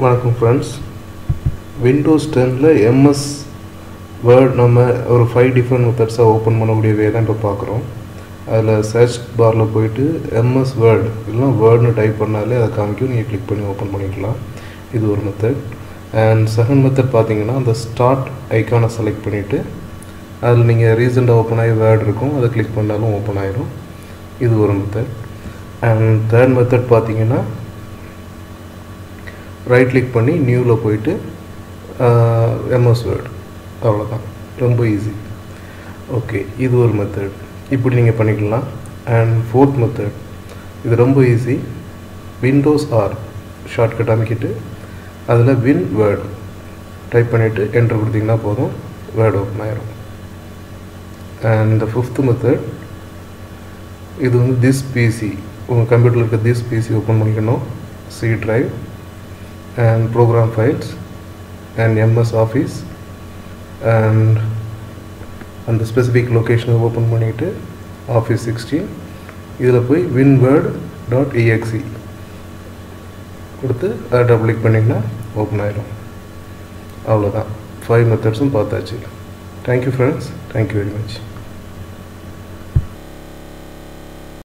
வணக்கம் friends Windows டெனில் MS Word நம்ம ஒரு ஃபைவ் டிஃப்ரெண்ட் மெத்தட்ஸாக ஓப்பன் பண்ணக்கூடிய வே தான் இப்போ பார்க்குறோம் அதில் சர்ச் பாரில் போயிட்டு எம்எஸ் வேர்ட் இல்லைனா வேர்ட்னு டைப் பண்ணாலே அதை காமிக்கும் நீங்கள் கிளிக் பண்ணி ஓப்பன் பண்ணிக்கலாம் இது ஒரு மெத்தட் அண்ட் செகண்ட் மெத்தட் பார்த்தீங்கன்னா அந்த ஸ்டார்ட் ஐக்கானை செலக்ட் பண்ணிவிட்டு அதில் நீங்கள் ரீசெண்டாக ஓப்பன் ஆகி வேர்ட் இருக்கும் அதை கிளிக் பண்ணாலும் ஓப்பன் ஆயிரும் இது ஒரு மெத்தட் அண்ட் தேர்ட் மெத்தட் பார்த்தீங்கன்னா ரைட் கிளிக் பண்ணி நியூவில் போயிட்டு எம்எஸ் வேர்ட் அவ்வளோதான் ரொம்ப ஈஸி ஓகே இது ஒரு மெத்தட் இப்படி நீங்கள் பண்ணிக்கலாம் அண்ட் ஃபோர்த் மெத்தட் இது ரொம்ப ஈஸி விண்டோஸ் ஆர் ஷார்ட்கட் அமைக்கிட்டு அதில் வின் வேர்ட் டைப் பண்ணிவிட்டு என்ட்ரு கொடுத்தீங்கன்னா போதும் வேர்ட் ஓப்பன் ஆயிரும் அண்ட் இந்த ஃபிஃப்த் மெத்தட் இது வந்து திஸ் பிசி உங்கள் கம்ப்யூட்டரில் இருக்க திஸ் பிசி ஓப்பன் பண்ணிக்கணும் C drive and program files and MS office and அந்த ஸ்பெசிஃபிக் லொக்கேஷனை ஓப்பன் பண்ணிவிட்டு ஆஃபீஸ் சிக்ஸ்டீன் இதில் போய் வின்வேர்ட் டாட் இஎக்ஸி கொடுத்து அதை டபுள் கிளிக் பண்ணிங்கன்னா ஓப்பன் ஆயிடும் அவ்வளோதான் ஃபைவ் மெத்தட்ஸும் பார்த்தாச்சு thank you friends thank you very much